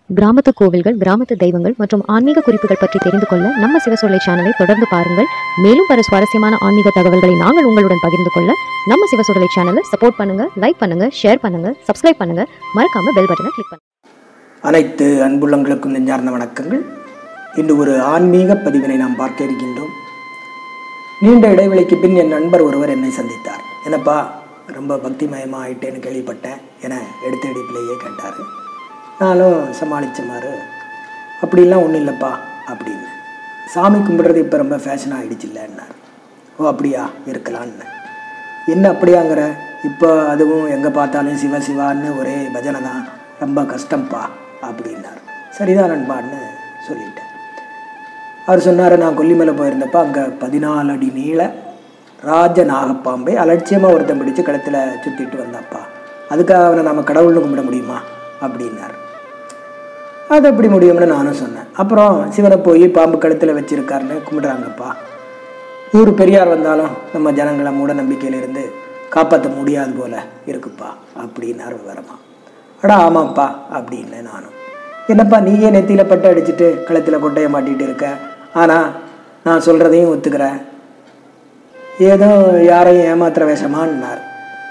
கிராமத்து கோவில்கள் கிராமத்து தெய்வங்கள் மற்றும் ஆன்மீக குறிப்புகள் பற்றி தெரிந்து கொள்ள நம்ம சிவசொல்லை சேனலை தொடர்ந்து பாருங்கள் மேலும் பல சுவாரஸ்யமான ஆன்மீக தகவல்களை நாங்கள் உங்களுடன் பகிர்ந்து கொள்ள நம்ம சிவசொல்லை சேனலை சப்போர்ட் பண்ணுங்க லைக் பண்ணுங்க ஷேர் பண்ணுங்க சப்ஸ்கிரைப் பண்ணுங்க மறக்காம பெல் பட்டனை கிளிக் பண்ணுங்க அனைத்து அன்புள்ளங்களுக்கும் நெஞ்சார்ந்த வணக்கங்கள் இன்று ஒரு ஆன்மீக பதிவினை நாம் பார்க்க இருக்கின்றோம் நீண்ட இடைவெளிக்கு பின் என் நண்பர் ஒருவர் என்னை சந்தித்தார் என்னப்பா ரொம்ப பக்திமயமாக ஆயிட்டேன்னு கேள்விப்பட்டேன் என எடுத்த எடுப்பிலேயே கேட்டார் நானும் சமாளிச்ச அப்படிலாம் ஒன்றும் இல்லைப்பா அப்படின்னு சாமி கும்பிட்றது இப்போ ரொம்ப ஃபேஷன் ஆகிடுச்சில்லன்னார் ஓ அப்படியா இருக்கலான்னு என்ன அப்படியாங்கிற இப்போ அதுவும் எங்கே பார்த்தாலும் சிவ சிவான்னு ஒரே பஜனை தான் ரொம்ப கஷ்டம்ப்பா அப்படின்னார் சரிதான் நண்பான்னு சொல்லிட்டேன் அவர் சொன்னார் நான் கொல்லிமலை போயிருந்தப்ப அங்கே பதினாலு அடி நீள ராஜ நாகப்பாம்பை அலட்சியமாக ஒருத்தன் பிடிச்சு கழுத்தில் சுற்றிட்டு வந்தாப்பா அதுக்காக அவனை நம்ம கடவுள்னு கும்பிட முடியுமா அப்படின்னார் அது எப்படி முடியும்னு நானும் சொன்னேன் அப்புறம் சிவனை போய் பாம்பு கழுத்தில் வச்சிருக்காருன்னு கும்பிடுறாங்கப்பா ஊர் பெரியார் வந்தாலும் நம்ம ஜனங்களை மூட நம்பிக்கையிலிருந்து காப்பாற்ற முடியாது போல இருக்குப்பா அப்படின்னாரு விவரமா அடா ஆமாப்பா அப்படின்னு நானும் என்னப்பா நீயே நெத்தியில் பட்டை அடிச்சுட்டு கழுத்தில் கொட்டையை மாட்டிகிட்டு இருக்க ஆனால் நான் சொல்கிறதையும் ஒத்துக்கிறேன் ஏதோ யாரையும் ஏமாத்துற வேஷமான்னார்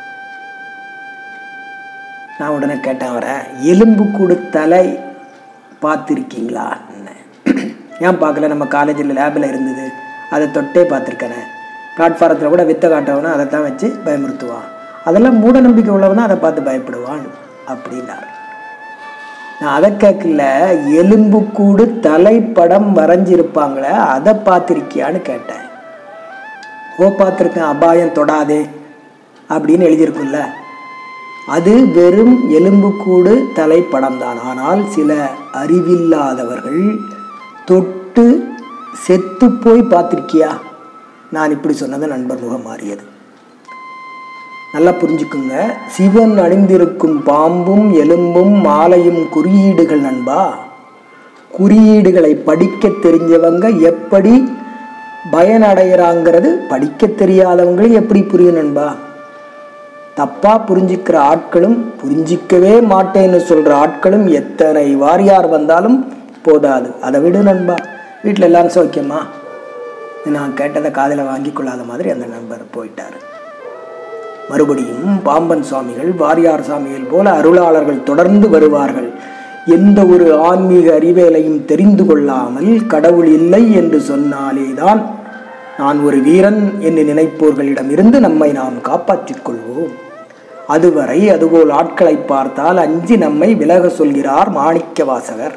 நான் உடனே கேட்டேன் அவரை எலும்பு கூடு தலை பார்த்துருக்கீங்களா ஏன் பார்க்கல நம்ம காலேஜில் லேபில் இருந்தது அதை தொட்டே பார்த்துருக்கேனே பிளாட்ஃபாரத்தில் கூட வித்த காட்டவனா அதை தான் வச்சு பயமுறுத்துவான் அதெல்லாம் மூட நம்பிக்கை உள்ளவனா அதை பார்த்து பயப்படுவான் அப்படின்னார் நான் அதை கேட்கல எலும்பு கூடு தலைப்படம் வரைஞ்சிருப்பாங்களே அதை பார்த்துருக்கியான்னு கேட்டேன் ஓ பார்த்துருக்கேன் அபாயம் தொடாதே அப்படின்னு எழுதியிருக்குல்ல அது வெறும் எலும்புக்கூடு தலைப்படம் தான் ஆனால் சில அறிவில்லாதவர்கள் தொட்டு செத்து போய் பார்த்துருக்கியா நான் இப்படி சொன்னது நண்பர் முகம் மாறியது நல்லா புரிஞ்சுக்குங்க சிவன் அணிந்திருக்கும் பாம்பும் எலும்பும் மாலையும் குறியீடுகள் நண்பா குறியீடுகளை படிக்க தெரிஞ்சவங்க எப்படி பயனடைகிறாங்கிறது படிக்க தெரியாதவங்க எப்படி புரியும் நண்பா தப்பா புரிஞ்சிக்கிற ஆட்களும் புரிஞ்சிக்கவே மாட்டேன்னு சொல்ற ஆட்களும் எத்தனை வாரியார் வந்தாலும் போதாது அதை விடு நண்பா வீட்டில் எல்லாரும் சௌக்கியமா நான் கேட்டதை காதில் வாங்கி கொள்ளாத மாதிரி அந்த நண்பர் போயிட்டார் மறுபடியும் பாம்பன் சுவாமிகள் வாரியார் சாமிகள் போல அருளாளர்கள் தொடர்ந்து வருவார்கள் எந்த ஒரு ஆன்மீக அறிவேலையும் தெரிந்து கொள்ளாமல் கடவுள் இல்லை என்று சொன்னாலேதான் நான் ஒரு வீரன் என்று நினைப்போர்களிடமிருந்து நம்மை நாம் காப்பாற்றிக் கொள்வோம் அதுவரை அதுபோல் ஆட்களை பார்த்தால் அஞ்சி நம்மை விலக சொல்கிறார் மாணிக்க வாசகர்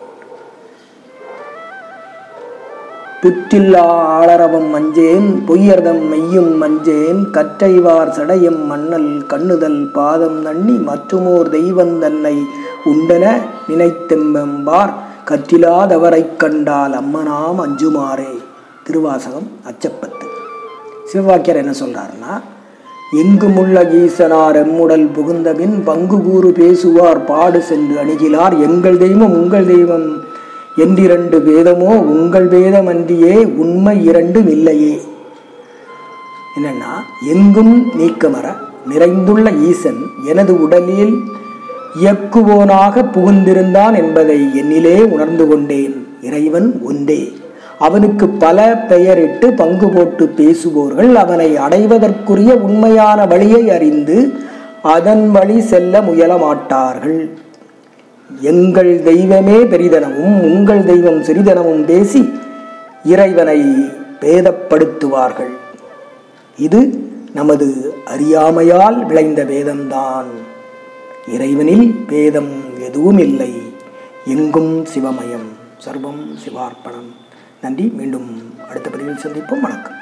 புற்றில்லா ஆளரவம் மஞ்சேன் பொய்யர்தம் மெய்யும் மஞ்சேன் கற்றைவார் சடையம் மன்னல் கண்ணுதல் பாதம் நண்ணி மற்றுமோர் தெய்வம் தன்னை உண்டென நினைத்தெம்பெம்பார் கற்றிலாதவரைக் கண்டால் அம்மனாம் அஞ்சுமாறே திருவாசகம் அச்சப்பத்து சிவவாக்கியர் என்ன சொல்றாருன்னா எங்குமுள்ள ஈசனார் எம்முடல் புகுந்தபின் பங்கு கூறு பேசுவார் பாடு சென்று அணுகிலார் எங்கள் தெய்வம் உங்கள் தெய்வம் என்றிரண்டு வேதமோ உங்கள் வேதம் அன்றியே உண்மை இரண்டும் இல்லையே என்னன்னா எங்கும் நீக்கமர நிறைந்துள்ள ஈசன் எனது உடலில் இயக்குவோனாக புகுந்திருந்தான் என்பதை என்னிலே உணர்ந்து கொண்டேன் இறைவன் ஒன்றே அவனுக்கு பல பெயரிட்டு பங்கு போட்டு பேசுவோர்கள் அவனை அடைவதற்குரிய உண்மையான வழியை அறிந்து அதன் வழி செல்ல முயல மாட்டார்கள் எங்கள் தெய்வமே பெரிதனமும் உங்கள் தெய்வம் சிறிதனமும் பேசி இறைவனை பேதப்படுத்துவார்கள் இது நமது அறியாமையால் விளைந்த வேதம்தான் இறைவனில் பேதம் எதுவும் இல்லை எங்கும் சிவமயம் சர்வம் சிவார்ப்பணம் நன்றி மீண்டும் அடுத்த பதிவில் சந்திப்போம் வணக்கம்